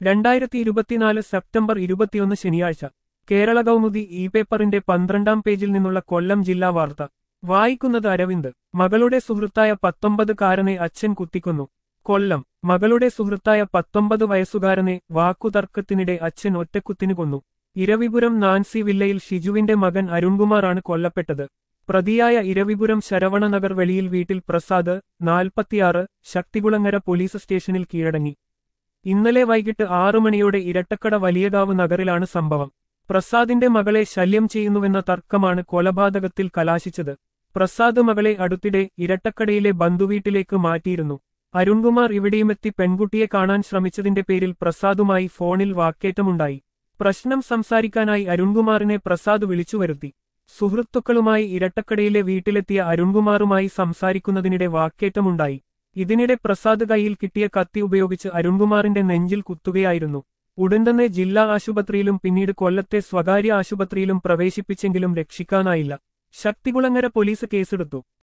രണ്ടായിരത്തി ഇരുപത്തിനാല് സെപ്റ്റംബർ ഇരുപത്തിയൊന്ന് ശനിയാഴ്ച കേരള കൗമുദി ഇ പേപ്പറിന്റെ പന്ത്രണ്ടാം പേജിൽ നിന്നുള്ള കൊല്ലം ജില്ലാ വാർത്ത വായിക്കുന്നത് അരവിന്ദ് മകളുടെ സുഹൃത്തായ പത്തൊമ്പതുകാരനെ അച്ഛൻ കുത്തിക്കൊന്നു കൊല്ലം മകളുടെ സുഹൃത്തായ പത്തൊമ്പത് വയസ്സുകാരനെ വാക്കുതർക്കത്തിനിടെ അച്ഛൻ ഒറ്റക്കുത്തിന് കൊന്നു ഇരവിപുരം നാൻസി വില്ലയിൽ ഷിജുവിന്റെ മകൻ അരുൺകുമാറാണ് കൊല്ലപ്പെട്ടത് പ്രതിയായ ഇരവിപുരം ശരവണനഗർ വെളിയിൽ വീട്ടിൽ പ്രസാദ് നാൽപ്പത്തിയാറ് ശക്തികുളങ്ങര പോലീസ് സ്റ്റേഷനിൽ കീഴടങ്ങി ഇന്നലെ വൈകിട്ട് ആറു മണിയോടെ ഇരട്ടക്കട വലിയകാവ് നഗറിലാണ് സംഭവം പ്രസാദിന്റെ മകളെ ശല്യം ചെയ്യുന്നുവെന്ന തർക്കമാണ് കൊലപാതകത്തിൽ കലാശിച്ചത് പ്രസാദ് മകളെ അടുത്തിടെ ഇരട്ടക്കടയിലെ ബന്ധുവീട്ടിലേക്ക് മാറ്റിയിരുന്നു അരുൺകുമാർ ഇവിടെയുമെത്തി പെൺകുട്ടിയെ കാണാൻ ശ്രമിച്ചതിന്റെ പേരിൽ പ്രസാദുമായി ഫോണിൽ വാക്കേറ്റമുണ്ടായി പ്രശ്നം സംസാരിക്കാനായി അരുൺകുമാറിനെ പ്രസാദ് വിളിച്ചുവരുത്തി സുഹൃത്തുക്കളുമായി ഇരട്ടക്കടയിലെ വീട്ടിലെത്തിയ അരുൺകുമാറുമായി സംസാരിക്കുന്നതിനിടെ വാക്കേറ്റമുണ്ടായി ഇതിനിടെ പ്രസാദ് കൈയിൽ കിട്ടിയ കത്തി ഉപയോഗിച്ച് അരുൺകുമാറിന്റെ നെഞ്ചിൽ കുത്തുകയായിരുന്നു ഉടൻ തന്നെ ജില്ലാ ആശുപത്രിയിലും പിന്നീട് കൊല്ലത്തെ സ്വകാര്യ ആശുപത്രിയിലും പ്രവേശിപ്പിച്ചെങ്കിലും രക്ഷിക്കാനായില്ല ശക്തികുളങ്ങര പോലീസ് കേസെടുത്തു